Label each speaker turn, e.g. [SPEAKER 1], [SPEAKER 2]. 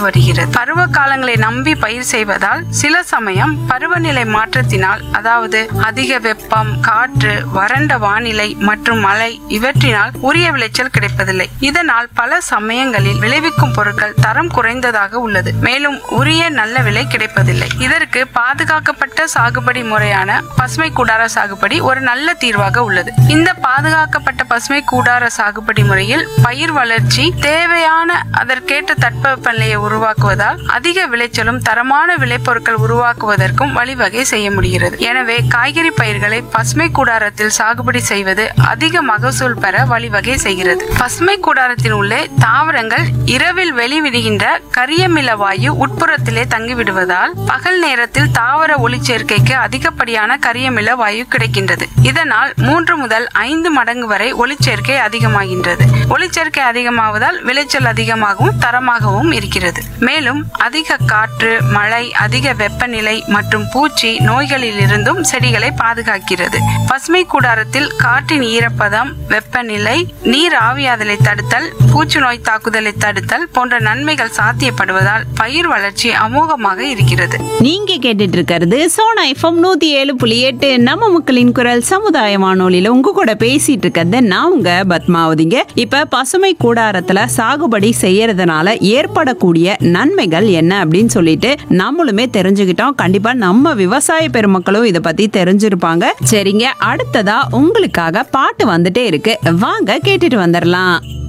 [SPEAKER 1] வருகிறது பருவ காலங்களை நம்பி பயிர் செய்வதால் சில சமயம் பருவநிலை மாற்றத்தினால் அதாவது அதிக வெப்பம் காற்று வறண்ட வானிலை மற்றும் மழை இவற்றினால் உரிய விளைச்சல் கிடைப்பதில்லை இதனால் பல சமயங்களில் விளைவிக்கும் பொருட்கள் தரம் குறைந்ததாக உள்ளது மேலும் உரிய நல்ல விலை கிடைப்பதில்லை இதற்கு பாதுகாக்கப்பட்ட சாகுபடி முறையான பசுமை கூடார சாகுபடி ஒரு நல்ல தீர்வாக உள்ளது இந்த பாதுகாக்கப்பட்ட பசுமை கூடார சாகுபடி முறையில் பயிர் வளர்ச்சி தேவையான அதற்கேற்ற தட்பவெப்பநிலையை உருவாக்குவதால் அதிக விளைச்சலும் தரமான விளைபொருட்கள் உருவாக்குவதற்கும் வழிவகை செய்ய முடிகிறது எனவே காய்கறி பயிர்களை பசுமை கூடாரத்தில் சாகுபடி செய்வது அதிக மகசூல் பெற வழிவகை செய்கிறது பசுமை கூடாரத்தின் உள்ளே தாவரங்கள் இரவில் வெளிவிடுகின்ற கரியமில வாயு உட்புறத்திலே தங்கிவிடுவதால் பகல் நேரத்தில் தாவர ஒளிச்சேர்க்கைக்கு அதிகப்படியான கரியமில வாயு கிடைக்கின்றது இதனால் மூன்று முதல் ஐந்து மடங்கு வரை ஒளிச்சேர்க்கை அதிகமாகின்றது ஒளிச்சேர்க்கை அதிகமாவதால் விளைச்சல் அதிகமாகவும் தரமாகவும் இருக்கிறது மேலும் அதிக காற்று மழை அதிக வெப்பநிலை மற்றும் பூச்சி நோய்களில் இருந்தும் செடிகளை பாதுகாக்கிறது பசுமை கூடாரத்தில் காற்றின் ஈரப்பதம் வெப்பநிலை நீர் ஆவியாதலை தடுத்தல் பூச்சி நோய் தாக்குதலை தடுத்தல் போன்ற நன்மைகள் சாத்தியப்படுவதால் பயிர் வளர்ச்சி அமோகமாக இருக்கிறது
[SPEAKER 2] நீங்க கேட்டுட்டு இருக்கிறது சோனா எஃப்எம் நூத்தி ஏழு புள்ளி எட்டு நம்ம மக்களின் குரல் சமுதாய வானொலியில உங்க கூட பேசிட்டு இருக்கிறது நான் உங்க பத்மாவதிங்க இப்ப பசுமை கூடாரத்துல சாகுபடி செய்யறதுனால ஏற்படக்கூடிய நன்மைகள் என்ன அப்படின்னு சொல்லிட்டு நம்மளுமே தெரிஞ்சுக்கிட்டோம் கண்டிப்பா நம்ம விவசாய பெருமக்களும் இத பத்தி தெரிஞ்சிருப்பாங்க சரிங்க அடுத்ததா உங்களுக்காக பாட்டு வந்துட்டே இருக்கு வாங்க கேட்டுட்டு வந்துடலாம்